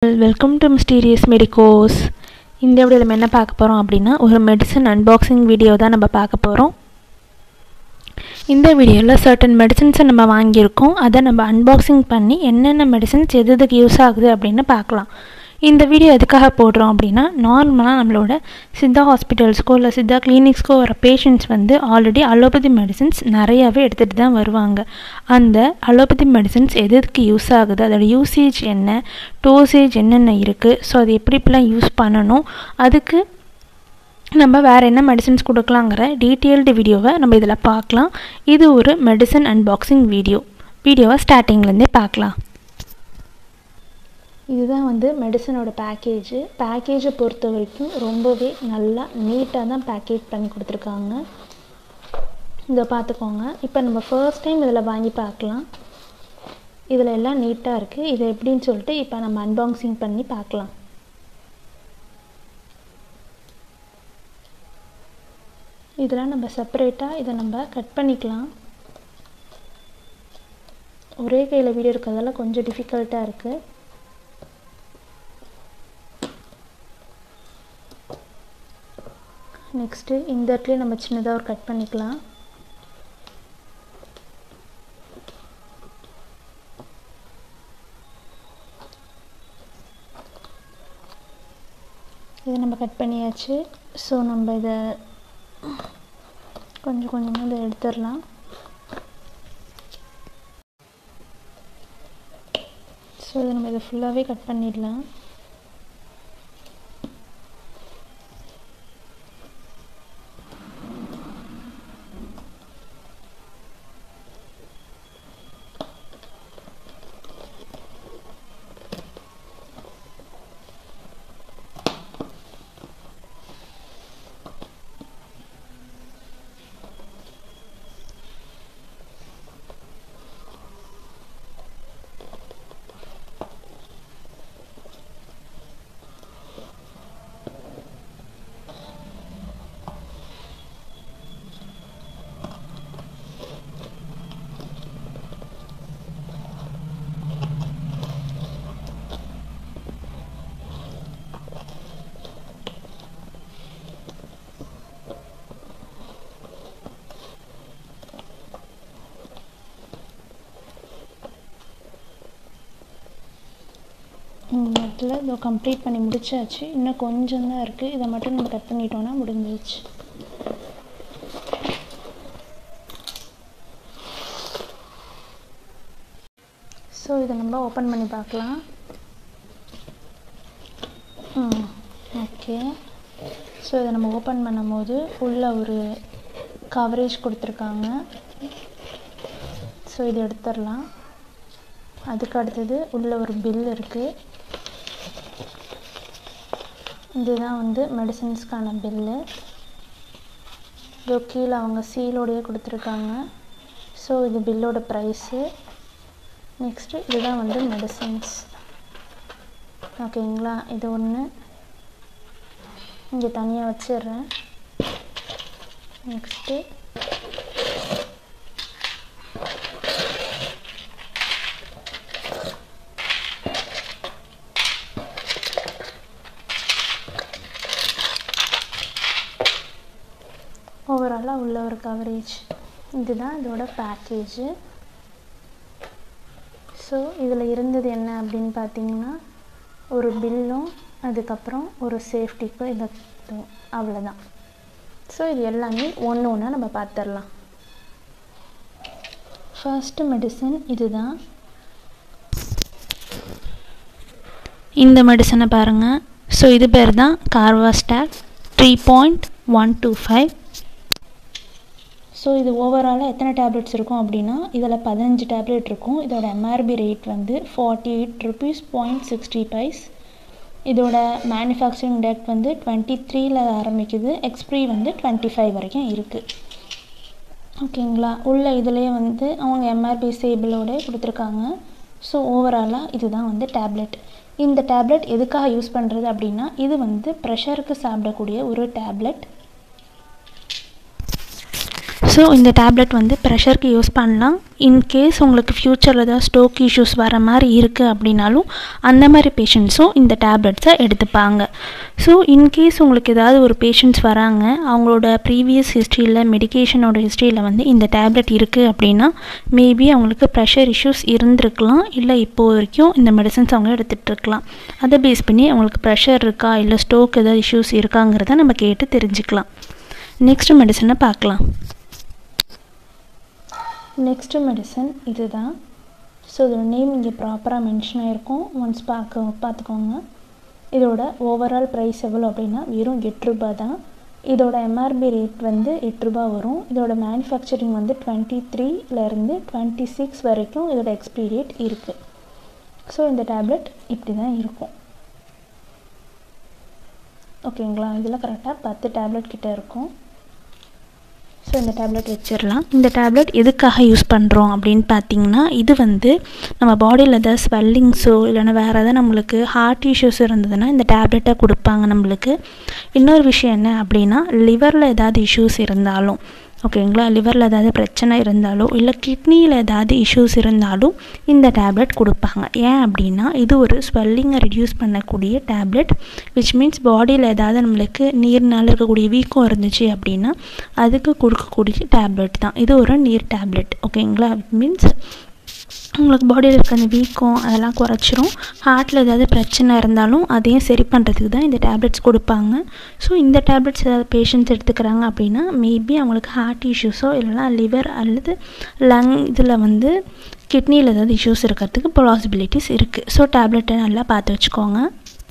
welcome to mysterious medicos இந்த வீடியோவில் நம்ம என்ன பார்க்க போகிறோம் அப்படின்னா ஒரு மெடிசன் அன்பாக்சிங் வீடியோ தான் நம்ம பார்க்க போகிறோம் இந்த வீடியோவில் சர்டன் மெடிசன்ஸை நம்ம வாங்கியிருக்கோம் அதை நம்ம அன்பாக்சிங் பண்ணி என்னென்ன மெடிசன்ஸ் எது எதுக்கு யூஸ் ஆகுது அப்படின்னு பார்க்கலாம் இந்த வீடியோ எதுக்காக போடுறோம் அப்படின்னா நார்மலாக நம்மளோட சித்தா ஹாஸ்பிட்டல்ஸ்க்கோ இல்லை சித்தா கிளினிக்ஸ்க்கோ வர பேஷண்ட்ஸ் வந்து ஆல்ரெடி அலோபதி மெடிசன்ஸ் நிறையாவே எடுத்துகிட்டு தான் வருவாங்க அந்த அலோபதி மெடிசன்ஸ் எது எதுக்கு யூஸ் ஆகுது அதோட யூசேஜ் என்ன டோசேஜ் என்னென்ன இருக்குது ஸோ அது எப்படி இப்படிலாம் யூஸ் பண்ணணும் அதுக்கு நம்ம வேறு என்ன மெடிசன்ஸ் கொடுக்கலாங்கிற டீட்டெயில்டு வீடியோவை நம்ம இதில் பார்க்கலாம் இது ஒரு மெடிசன் அன்பாக்சிங் வீடியோ வீடியோவை ஸ்டார்டிங்லேருந்தே பார்க்கலாம் இதுதான் வந்து மெடிசனோட பேக்கேஜு பேக்கேஜை பொறுத்த வரைக்கும் ரொம்பவே நல்லா நீட்டாக தான் பேக்கேஜ் பண்ணி கொடுத்துருக்காங்க இதை பார்த்துக்கோங்க இப்போ நம்ம ஃபர்ஸ்ட் டைம் இதில் வாங்கி பார்க்கலாம் இதில் எல்லாம் நீட்டாக இருக்குது இது எப்படின்னு சொல்லிட்டு இப்போ நம்ம அன்பாக்சிங் பண்ணி பார்க்கலாம் இதெல்லாம் நம்ம செப்பரேட்டாக இதை நம்ம கட் பண்ணிக்கலாம் ஒரே கையில் வீடியோ இருக்கிறதால கொஞ்சம் டிஃபிகல்ட்டாக இருக்குது நெக்ஸ்ட்டு இந்த இடத்துலையும் நம்ம சின்னதாக ஒரு கட் பண்ணிக்கலாம் இதை நம்ம கட் பண்ணியாச்சு ஸோ நம்ம இதை கொஞ்சம் கொஞ்சமாக இதை எடுத்துடலாம் ஸோ இதை நம்ம இதை ஃபுல்லாகவே கட் பண்ணிடலாம் இந்த இடத்துல இதோ கம்ப்ளீட் பண்ணி முடிச்சாச்சு இன்னும் கொஞ்சம் தான் இருக்குது இதை மட்டும் நம்ம கட் பண்ணிட்டோன்னா முடிஞ்சிச்சு ஸோ இதை நம்ம ஓப்பன் பண்ணி பார்க்கலாம் ம் ஓகே ஸோ இதை நம்ம ஓப்பன் பண்ணும்போது உள்ள ஒரு கவரேஜ் கொடுத்துருக்காங்க ஸோ இது எடுத்துடலாம் அதுக்கு அடுத்தது உள்ள ஒரு பில் இருக்குது இதுதான் வந்து மெடிசன்ஸ்க்கான பில்லு இதோ கீழே அவங்க சீலோடையே கொடுத்துருக்காங்க ஸோ இது பில்லோட ப்ரைஸு நெக்ஸ்ட்டு இதுதான் வந்து மெடிசன்ஸ் ஓகேங்களா இது ஒன்று இங்கே தனியாக வச்சிடுறேன் நெக்ஸ்ட்டு ஓவராலாக உள்ள ஒரு கவரேஜ் இதுதான் இதோட பேக்கேஜு ஸோ இதில் இருந்தது என்ன அப்படின்னு பார்த்தீங்கன்னா ஒரு பில்லும் அதுக்கப்புறம் ஒரு சேஃப்டிக்கும் இது அவ்வளோதான் ஸோ இது எல்லாமே ஒன்று ஒன்றா நம்ம பார்த்துடலாம் ஃபர்ஸ்ட்டு மெடிசன் இதுதான் இந்த மெடிசனை பாருங்கள் ஸோ இது பேர் தான் கார்வாஸ்டாக் three point one two five so இது ஓவராலாக எத்தனை டேப்லெட்ஸ் இருக்கும் அப்படின்னா இதில் பதினஞ்சு டேப்லெட் இருக்கும் இதோட எம்ஆர்பி ரேட் வந்து forty eight rupees point sixty paise இதோட மேனுஃபேக்சரிங் டேட் வந்து டுவெண்ட்டி த்ரீல ஆரம்பிக்குது எக்ஸ்பிரி வந்து டுவெண்ட்டி ஃபைவ் வரைக்கும் இருக்குது ஓகேங்களா உள்ள இதுலேயே வந்து அவங்க எம்ஆர்பி சேபிளோட கொடுத்துருக்காங்க ஸோ ஓவராலாக இதுதான் வந்து டேப்லெட் இந்த டேப்லெட் எதுக்காக யூஸ் பண்ணுறது அப்படின்னா இது வந்து ப்ரெஷருக்கு சாப்பிடக்கூடிய ஒரு டேப்லெட் ஸோ இந்த டேப்லெட் வந்து ப்ரெஷருக்கு யூஸ் பண்ணலாம் இன்கேஸ் உங்களுக்கு ஃப்யூச்சரில் ஏதாவது ஸ்டோக் இஷ்யூஸ் வர மாதிரி இருக்குது அப்படின்னாலும் அந்த மாதிரி பேஷண்ட்ஸும் இந்த டேப்லெட்ஸை எடுத்துப்பாங்க ஸோ இன்கேஸ் உங்களுக்கு ஏதாவது ஒரு பேஷண்ட்ஸ் வராங்க அவங்களோட ப்ரீவியஸ் ஹிஸ்ட்ரியில் மெடிக்கேஷனோட ஹிஸ்ட்ரியில் வந்து இந்த டேப்லெட் இருக்குது அப்படின்னா மேபி அவங்களுக்கு ப்ரெஷர் இஷ்யூஸ் இருந்திருக்கலாம் இல்லை இப்போ வரைக்கும் இந்த மெடிசன்ஸ் அவங்க எடுத்துகிட்டு இருக்கலாம் அதை பேஸ் பண்ணி அவங்களுக்கு ப்ரெஷர் இருக்கா இல்லை ஸ்டோக் ஏதாவது இஷ்யூஸ் இருக்காங்கிறத நம்ம கேட்டு தெரிஞ்சுக்கலாம் நெக்ஸ்ட் மெடிசனை பார்க்கலாம் நெக்ஸ்ட்டு மெடிசன் இது தான் ஸோ இதோட நேம் இங்கே ப்ராப்பராக மென்ஷன் ஆகிருக்கும் ஒன்ஸ் பார்க்க பார்த்துக்கோங்க இதோட ஓவரால் ப்ரைஸ் எவ்வளோ அப்படின்னா வெறும் எட்டு ரூபா தான் இதோட எம்ஆர்பி ரேட் வந்து எட்டு ரூபா வரும் இதோட மேனுஃபேக்சரிங் வந்து டுவெண்ட்டி த்ரீலேருந்து டுவெண்ட்டி சிக்ஸ் வரைக்கும் இதோட எக்ஸ்பிரி டேட் இருக்குது ஸோ இந்த டேப்லெட் இப்படி தான் இருக்கும் ஓகேங்களா இதில் கரெக்டாக பத்து டேப்லெட் கிட்டே இருக்கும் ஸோ இந்த டேப்லெட் வச்சிடலாம் இந்த டேப்லெட் எதுக்காக யூஸ் பண்ணுறோம் அப்படின்னு பார்த்தீங்கன்னா இது வந்து நம்ம பாடியில் ஏதாவது ஸ்வெல்லிங்ஸோ இல்லைன்னா வேறு ஏதாவது நம்மளுக்கு ஹார்ட் இஷ்யூஸ் இருந்ததுன்னா இந்த டேப்லெட்டை கொடுப்பாங்க நம்மளுக்கு இன்னொரு விஷயம் என்ன அப்படின்னா லிவரில் ஏதாவது இஷ்யூஸ் இருந்தாலும் ஓகேங்களா லிவரில் ஏதாவது பிரச்சனை இருந்தாலோ இல்லை கிட்னியில் ஏதாவது இஷ்யூஸ் இருந்தாலும் இந்த டேப்லெட் கொடுப்பாங்க ஏன் அப்படின்னா இது ஒரு ஸ்வெல்லிங்கை ரெடியூஸ் பண்ணக்கூடிய டேப்லெட் விச் மீன்ஸ் பாடியில் ஏதாவது நம்மளுக்கு நீர்னால் இருக்கக்கூடிய வீக்கம் இருந்துச்சு அப்படின்னா அதுக்கு கொடுக்கக்கூடிய டேப்லெட் தான் இது ஒரு நீர் டேப்லெட் ஓகேங்களா மீன்ஸ் உங்களுக்கு பாடியில் இருக்க அந்த வீக்கம் அதெல்லாம் குறைச்சிரும் ஹார்ட்டில் ஏதாவது பிரச்சனை இருந்தாலும் அதையும் சரி பண்ணுறதுக்கு தான் இந்த டேப்லெட்ஸ் கொடுப்பாங்க ஸோ இந்த டேப்லெட்ஸ் ஏதாவது பேஷண்ட்ஸ் எடுத்துக்கிறாங்க அப்படின்னா மேபி அவங்களுக்கு ஹார்ட் இஷ்யூஸோ இல்லைனா லிவர் அல்லது லங் இதில் வந்து கிட்னியில் ஏதாவது இஷ்யூஸ் இருக்கிறதுக்கு பாசிபிலிட்டிஸ் இருக்குது ஸோ டேப்லெட்டை நல்லா பார்த்து வச்சுக்கோங்க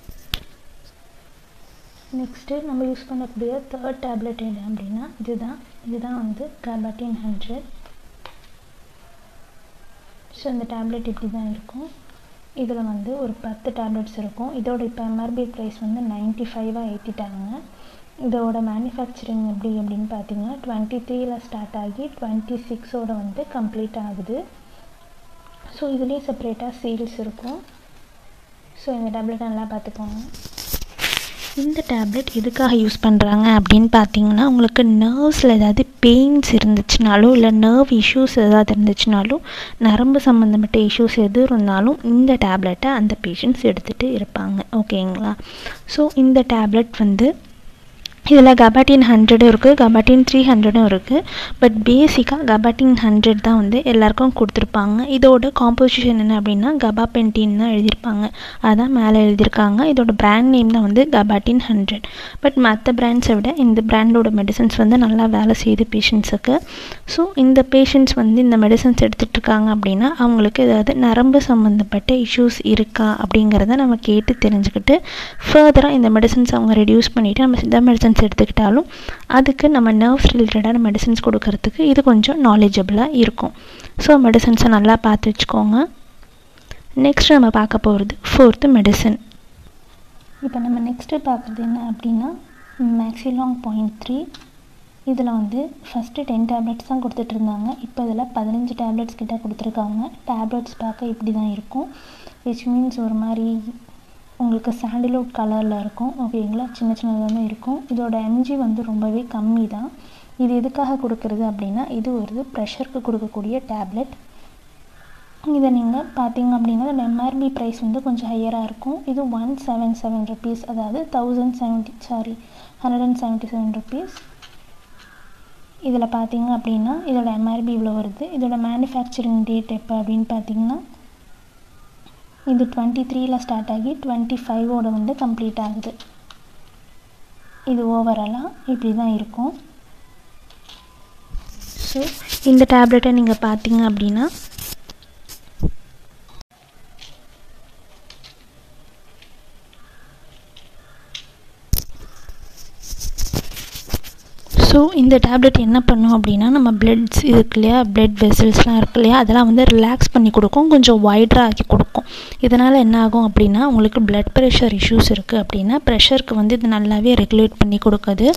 நெக்ஸ்ட்டு நம்ம யூஸ் பண்ணக்கூடிய தேர்ட் டேப்லெட் என்ன அப்படின்னா இதுதான் இதுதான் வந்து கபட்டின் ஹண்ட்ரட் ஸோ இந்த டேப்லெட் இப்படி தான் இருக்கும் இதில் வந்து ஒரு பத்து டேப்லெட்ஸ் இருக்கும் இதோட இப்போ எம்ஆர்பி ப்ரைஸ் வந்து நைன்ட்டி ஃபைவாக ஏற்றிட்டாங்க இதோட மேனுஃபேக்சரிங் எப்படி அப்படின்னு பார்த்தீங்கன்னா டுவெண்ட்டி த்ரீயில் ஸ்டார்ட் ஆகி டுவெண்ட்டி சிக்ஸோட வந்து கம்ப்ளீட் ஆகுது ஸோ இதுலேயும் செப்பரேட்டாக சீல்ஸ் இருக்கும் ஸோ இந்த டேப்லெட் நல்லா பார்த்துக்கோங்க இந்த டேப்லெட் எதுக்காக யூஸ் பண்ணுறாங்க அப்படின்னு பார்த்தீங்கன்னா உங்களுக்கு நர்வ்ஸில் ஏதாவது பெயின்ஸ் இருந்துச்சுனாலும் இல்லை நர்வ் இஷ்யூஸ் ஏதாவது இருந்துச்சுனாலும் நரம்பு சம்மந்தப்பட்ட இஷ்யூஸ் எது இருந்தாலும் இந்த டேப்லெட்டை அந்த பேஷண்ட்ஸ் எடுத்துகிட்டு இருப்பாங்க ஓகேங்களா ஸோ இந்த டேப்லெட் வந்து இதில் கபாட்டின் ஹண்ட்ரடும் இருக்குது கபாட்டின் த்ரீ ஹண்ட்ரடும் இருக்குது பட் பேசிக்காக கபாட்டின் ஹண்ட்ரட் தான் வந்து எல்லாருக்கும் கொடுத்துருப்பாங்க இதோட காம்போசிஷன் என்ன அப்படின்னா கபா பென்டின் தான் எழுதியிருப்பாங்க அதான் மேலே எழுதியிருக்காங்க இதோட பிராண்ட் நேம் தான் வந்து கபாட்டின் ஹண்ட்ரட் பட் மற்ற பிராண்ட்ஸை விட இந்த பிராண்டோட மெடிசன்ஸ் வந்து நல்லா வேலை செய்யுது பேஷண்ட்ஸுக்கு ஸோ இந்த பேஷண்ட்ஸ் வந்து இந்த மெடிசன்ஸ் எடுத்துகிட்டு இருக்காங்க அப்படின்னா அவங்களுக்கு ஏதாவது நரம்பு சம்மந்தப்பட்ட இஷ்யூஸ் இருக்கா அப்படிங்கிறத நம்ம கேட்டு தெரிஞ்சுக்கிட்டு ஃபர்தராக இந்த மெடிசன்ஸ் அவங்க ரெடியூஸ் பண்ணிவிட்டு நம்ம சித்த மெடிசன்ஸ் எடுத்துக்கிட்டாலும் அதுக்கு நம்ம நர்வ்ஸ் ரிலேட்டடான மெடிசன்ஸ் கொடுக்கறதுக்கு இது கொஞ்சம் நாலேஜபிளாக இருக்கும் ஸோ மெடிசன்ஸை நல்லா பார்த்து வச்சுக்கோங்க நெக்ஸ்ட் நம்ம பார்க்க போகிறது ஃபோர்த்து மெடிசன் இப்போ நம்ம நெக்ஸ்ட்டு பார்க்குறது என்ன அப்படின்னா மேக்ஸிலாங் பாயிண்ட் த்ரீ இதில் வந்து ஃபஸ்ட்டு டென் டேப்லெட்ஸ் தான் கொடுத்துட்ருந்தாங்க இப்போ இதில் பதினஞ்சு டேப்லெட்ஸ் கிட்ட கொடுத்துருக்காங்க டேப்லெட்ஸ் பார்க்க இப்படி தான் இருக்கும் விச் மீன்ஸ் ஒரு மாதிரி உங்களுக்கு சாண்டில்வுட் கலரில் இருக்கும் ஓகேங்களா சின்ன சின்னதாக தான் இருக்கும் இதோட எம்ஜி வந்து ரொம்பவே கம்மி தான் இது எதுக்காக கொடுக்குறது அப்படின்னா இது ஒரு ப்ரெஷருக்கு கொடுக்கக்கூடிய டேப்லெட் இதை நீங்கள் பார்த்தீங்க அப்படின்னா இதோட எம்ஆர்பி ப்ரைஸ் வந்து கொஞ்சம் ஹையராக இருக்கும் இது ஒன் செவன் செவன் ருபீஸ் அதாவது thousand seventy sorry hundred and seventy seven rupees இதில் பார்த்தீங்க அப்படின்னா இதோட எம்ஆர்பி இவ்வளோ வருது இதோட மேனுஃபேக்சரிங் டேட் எப்போ அப்படின்னு பார்த்தீங்கன்னா இது டுவெண்ட்டி த்ரீயில் ஸ்டார்ட் ஆகி டுவெண்ட்டி ஃபைவோட வந்து கம்ப்ளீட் ஆகுது இது ஓவராலாக இப்படி தான் இருக்கும் ஸோ இந்த டேப்லெட்டை நீங்கள் பார்த்தீங்க அப்படின்னா ஸோ இந்த டேப்லெட் என்ன பண்ணும் அப்படின்னா நம்ம பிளட்ஸ் இருக்கு இல்லையா பிளட் வெசல்ஸ்லாம் இருக்கு இல்லையா அதெல்லாம் வந்து ரிலாக்ஸ் பண்ணி கொடுக்கும் கொஞ்சம் வைடராக ஆக்கி கொடுக்கும் இதனால் என்ன ஆகும் அப்படின்னா உங்களுக்கு பிளட் ப்ரெஷர் இஷ்யூஸ் இருக்குது அப்படின்னா ப்ரெஷருக்கு வந்து இது நல்லாவே ரெகுலேட் பண்ணி கொடுக்குது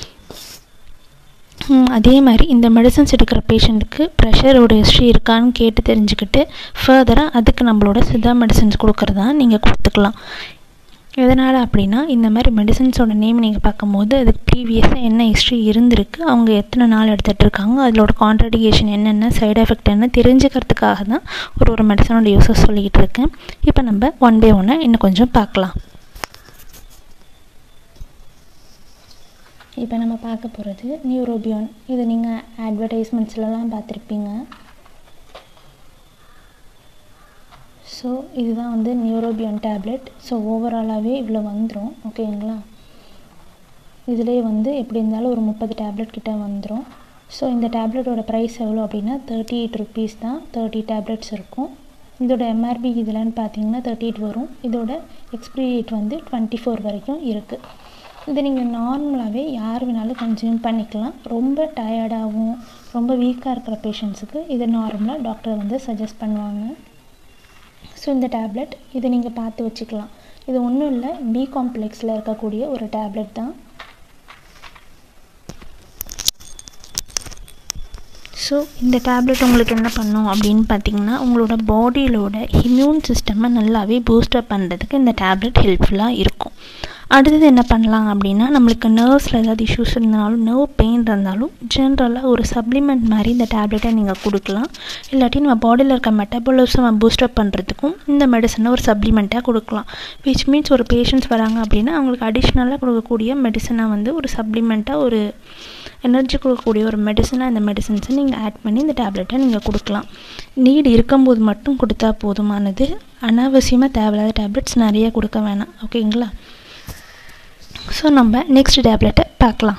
அதே மாதிரி இந்த மெடிசன்ஸ் எடுக்கிற பேஷண்ட்டுக்கு ப்ரெஷரோட ஹிஸ்ட்ரி இருக்கான்னு கேட்டு தெரிஞ்சுக்கிட்டு ஃபர்தராக அதுக்கு நம்மளோட சித்தா மெடிசன்ஸ் கொடுக்குறதா நீங்கள் கொடுத்துக்கலாம் எதனால் அப்படின்னா இந்த மாதிரி மெடிசன்ஸோட நேம் நீங்கள் பார்க்கும்போது அதுக்கு ப்ரீவியஸாக என்ன ஹிஸ்ட்ரி இருந்திருக்கு அவங்க எத்தனை நாள் எடுத்துகிட்டு இருக்காங்க அதோட கான்ட்ரடிகேஷன் என்னென்ன சைடு எஃபெக்ட் என்ன தெரிஞ்சுக்கிறதுக்காக தான் ஒரு ஒரு மெடிசனோட யூஸஸ் சொல்லிக்கிட்டு இருக்கேன் இப்போ நம்ம ஒன் பை ஒன்று இன்னும் கொஞ்சம் பார்க்கலாம் இப்போ நம்ம பார்க்க போகிறது நியூரோபியான் இது நீங்கள் அட்வர்டைஸ்மெண்ட்ஸ்லலாம் பார்த்துருப்பீங்க ஸோ இதுதான் வந்து நியூரோபியான் டேப்லெட் ஸோ ஓவராலாகவே இவ்வளோ வந்துடும் ஓகேங்களா இதிலே வந்து எப்படி இருந்தாலும் ஒரு முப்பது டேப்லெட் கிட்ட வந்துடும் ஸோ இந்த டேப்லெட்டோட ப்ரைஸ் எவ்வளோ அப்படின்னா தேர்ட்டி எயிட் ருபீஸ் தான் தேர்ட்டி டேப்லெட்ஸ் இருக்கும் இதோட எம்ஆர்பி இதில்னு பார்த்தீங்கன்னா தேர்ட்டி எயிட் வரும் இதோட எக்ஸ்பிரி டேட் வந்து டுவெண்ட்டி ஃபோர் வரைக்கும் இருக்குது இது நீங்கள் நார்மலாகவே யார் வேணாலும் கன்சியூம் பண்ணிக்கலாம் ரொம்ப டயர்டாகவும் ரொம்ப வீக்காக இருக்கிற பேஷண்ட்ஸுக்கு இது நார்மலாக டாக்டர் வந்து சஜஸ்ட் பண்ணுவாங்க ஸோ இந்த டேப்லெட் இதை நீங்கள் பார்த்து வச்சுக்கலாம் இது ஒன்றும் இல்லை பி காம்ப்ளெக்ஸில் இருக்கக்கூடிய ஒரு டேப்லெட் தான் ஸோ இந்த டேப்லெட் உங்களுக்கு என்ன பண்ணும் அப்படின்னு பார்த்தீங்கன்னா உங்களோட பாடியிலோட இம்யூன் சிஸ்டமை நல்லாவே பூஸ்டப் பண்ணுறதுக்கு இந்த டேப்லெட் ஹெல்ப்ஃபுல்லாக இருக்கும் அடுத்தது என்ன பண்ணலாம் அப்படின்னா நம்மளுக்கு நர்வ்ஸில் ஏதாவது இஷ்யூஸ் இருந்தாலும் நர்வ் பெயின் இருந்தாலும் ஜென்ரலாக ஒரு சப்ளிமெண்ட் மாதிரி இந்த டேப்லெட்டை நீங்கள் கொடுக்கலாம் இல்லாட்டி நம்ம பாடியில் இருக்க மெட்டபாலிசமை பூஸ்டப் பண்ணுறதுக்கும் இந்த மெடிசனை ஒரு சப்ளிமெண்ட்டாக கொடுக்கலாம் விச் மீன்ஸ் ஒரு பேஷண்ட்ஸ் வராங்க அப்படின்னா அவங்களுக்கு அடிஷ்னலாக கொடுக்கக்கூடிய மெடிசனை வந்து ஒரு சப்ளிமெண்ட்டாக ஒரு எனர்ஜி கொடுக்கக்கூடிய ஒரு மெடிசனாக இந்த மெடிசன்ஸை நீங்கள் ஆட் பண்ணி இந்த டேப்லெட்டை நீங்கள் கொடுக்கலாம் நீட் இருக்கும்போது மட்டும் கொடுத்தா போதுமானது அனாவசியமாக தேவையில்லாத டேப்லெட்ஸ் நிறைய கொடுக்க வேணாம் ஓகேங்களா ஸோ நம்ம நெக்ஸ்ட் டேப்லெட்டை பார்க்கலாம்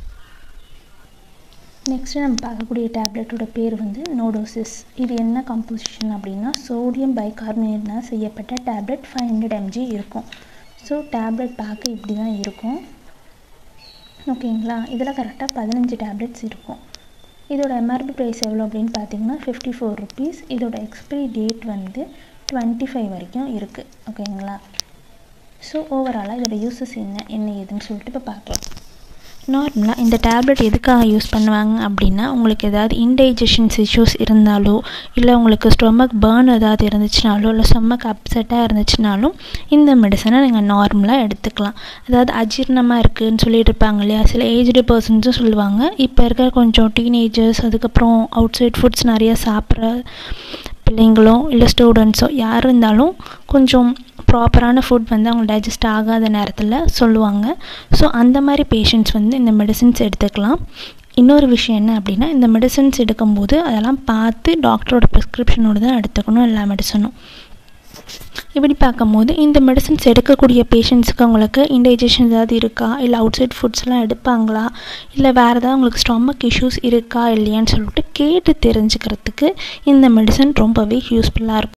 நெக்ஸ்ட்டு நம்ம பார்க்கக்கூடிய டேப்லெட்டோட பேர் வந்து நோடோசிஸ் இது என்ன கம்போசிஷன் அப்படின்னா சோடியம் பைகார்பனேட்னால் செய்யப்பட்ட டேப்லெட் ஃபைவ் ஹண்ட்ரட் எம்ஜி இருக்கும் ஸோ டேப்லெட் பார்க்க இப்படி தான் இருக்கும் ஓகேங்களா இதில் கரெக்டாக பதினஞ்சு டேப்லெட்ஸ் இருக்கும் இதோட எம்ஆர்பி ப்ரைஸ் எவ்வளோ அப்படின்னு பார்த்தீங்கன்னா ஃபிஃப்டி ஃபோர் ருபீஸ் இதோட எக்ஸ்பிரி டேட் வந்து டுவெண்ட்டி ஃபைவ் வரைக்கும் இருக்குது ஓகேங்களா ஸோ ஓவராலாக இதோட யூஸஸ் என்ன என்ன ஏதுன்னு சொல்லிட்டு இப்போ பார்க்கலாம் நார்மலாக இந்த டேப்லெட் எதுக்காக யூஸ் பண்ணுவாங்க அப்படின்னா உங்களுக்கு ஏதாவது இன்டைஜஷன்ஸ் இஷ்யூஸ் இருந்தாலோ இல்லை உங்களுக்கு ஸ்டொமக் பேர்ன் ஏதாவது இருந்துச்சுனாலோ இல்லை ஸ்டொமக் அப்செட்டாக இருந்துச்சுனாலும் இந்த மெடிசனை நீங்கள் நார்மலாக எடுத்துக்கலாம் அதாவது அஜீர்ணமாக இருக்குதுன்னு சொல்லிட்டு இருப்பாங்க இல்லையா சில ஏஜ்டு பர்சன்ஸும் சொல்லுவாங்க இப்போ இருக்கிற கொஞ்சம் டீனேஜர்ஸ் அதுக்கப்புறம் அவுட் சைட் ஃபுட்ஸ் நிறைய சாப்பிட்ற பிள்ளைங்களோ இல்லை ஸ்டூடெண்ட்ஸோ யார் இருந்தாலும் கொஞ்சம் ப்ராப்பரான ஃபுட் வந்து அவங்க டைஜஸ்ட் ஆகாத நேரத்தில் சொல்லுவாங்க ஸோ அந்த மாதிரி பேஷண்ட்ஸ் வந்து இந்த மெடிசின்ஸ் எடுத்துக்கலாம் இன்னொரு விஷயம் என்ன அப்படின்னா இந்த மெடிசன்ஸ் எடுக்கும்போது அதெல்லாம் பார்த்து டாக்டரோட ப்ரிஸ்கிரிப்ஷனோடு தான் எடுத்துக்கணும் எல்லா மெடிசனும் இப்படி பார்க்கும்போது இந்த மெடிசன்ஸ் எடுக்கக்கூடிய பேஷண்ட்ஸுக்கு அவங்களுக்கு இன்டைஜஷன் ஏதாவது இருக்கா இல்லை அவுட் சைட் ஃபுட்ஸ்லாம் எடுப்பாங்களா இல்லை வேறு ஏதாவது அவங்களுக்கு ஸ்டொமக் இஷ்யூஸ் இருக்கா இல்லையான்னு சொல்லிட்டு கேட்டு தெரிஞ்சுக்கிறதுக்கு இந்த மெடிசன் ரொம்பவே யூஸ்ஃபுல்லாக இருக்கும்